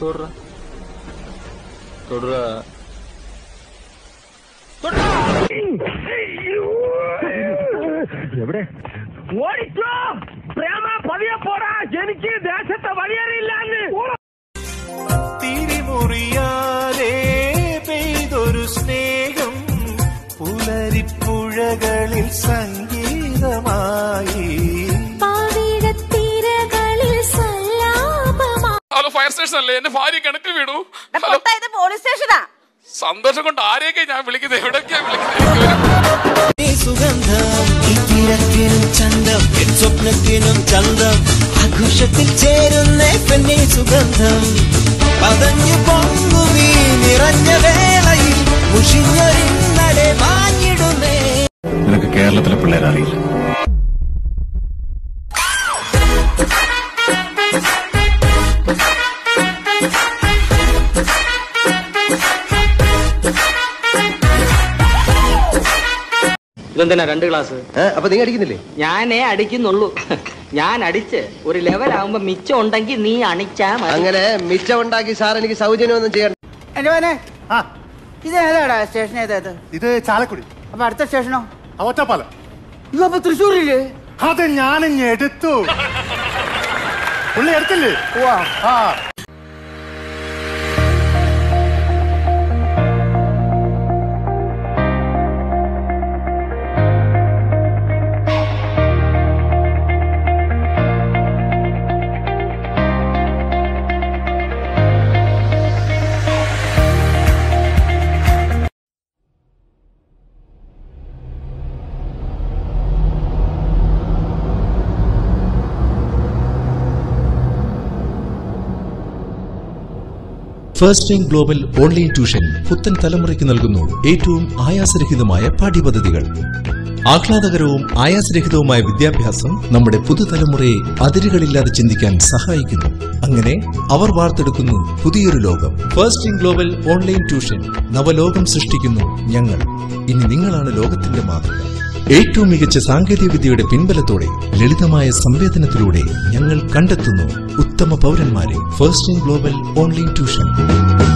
തൊടറ തൊടറ ഓടിച്ചോ പ്രേമ പതിയെ പോടാ എനിക്ക് ദേശത്തെ വഴിയറിയില്ലാന്ന് തിരിമുറിയാതെ പെയ്തൊരു സ്നേഹം പുലരിപ്പുഴകളിൽ സംഗീതമായി പാവിടത്തിരകളിൽ സല്ലാപമാ ഹലോ ഫയർ സ്റ്റേഷൻ അല്ലേ എന്റെ ഭാര്യ കിണറ്റിൽ വീണു ഹലോ പൊട്ടാ ഇത് പോലീസ് സ്റ്റേഷനാ സന്തോഷം കൊണ്ട് ആരെയൊക്കെ ഞാൻ വിളിക്കുന്നത് എവിടെയൊക്കെയാ വിളിക്കുന്നത് എനിക്ക് ഒരു- ഈ സുഗന്ധം ഈ തിരക്കിനും ചന്തം എൻ സ്വപ്നത്തിനും ചന്തം ആഘോഷത്തിൽ ചേരുന്ന പെണ്ണെ സുഗന്ധം പതഞ്ഞു പൊങ്ങുമീ നിറഞ്ഞ വേളയിൽ മുഷിഞ്ഞൊരിന്നലെ മാഞ്ഞിടുന്നേ നിനക്ക് കേരളത്തിലെ പിള്ളേരെ അറിയില്ല ഇതെന്തിനാ രണ്ട് ഗ്ലാസ് അപ്പൊ നീ അടിക്കുന്നില്ലേ ഞാനേ അടിക്കുന്നുള്ളൂ ഞാൻ അടിച്ച് ഒരു ലെവലാകുമ്പോ മിച്ചം ഉണ്ടെങ്കിൽ നീ അണിച്ചാ മതി അങ്ങനെ മിച്ചം ഉണ്ടാക്കി സാർ എനിക്ക് സൗജന്യമൊന്നും ചെയ്യണ്ട എന്റെ മോനെ ഇത് ഏതാടാ സ്റ്റേഷൻ ഏതായത് ഇത് ചാലക്കുടി അപ്പൊ അടുത്ത സ്റ്റേഷനോ ഒറ്റപ്പാലം ഇത് അപ്പൊ തൃശ്ശൂരില്ലേ അത് ഞാനിങ് എടുത്തു പുള്ളി എടുത്തില്ലേ വാ ആ first time global online tuition പുത്തൻ തലമുറയ്ക്ക് നൽകുന്നു ഏറ്റവും ആയാസരഹിതമായ പാഠ്യപദ്ധതികൾ ആഹ്ലാദകരവും ആയാസരഹിതവുമായ വിദ്യാഭ്യാസം നമ്മുടെ പുതുതലമുറയെ അതിരുകളില്ലാതെ ചിന്തിക്കാൻ സഹായിക്കുന്നു അങ്ങനെ അവർ വാർത്തെടുക്കുന്നു പുതിയൊരു ലോകം first in global online tuition നവലോകം സൃഷ്ടിക്കുന്നു ഞങ്ങൾ ഇനി നിങ്ങളാണ് ലോകത്തിന്റെ മാതൃക ഏറ്റവും മികച്ച സാങ്കേതിക വിദ്യയുടെ പിൻബലത്തോടെ ലളിതമായ സംവേദനത്തിലൂടെ ഞങ്ങൾ കണ്ടെത്തുന്നു ഉത്തമ പൗരന്മാരെ first in global online tuition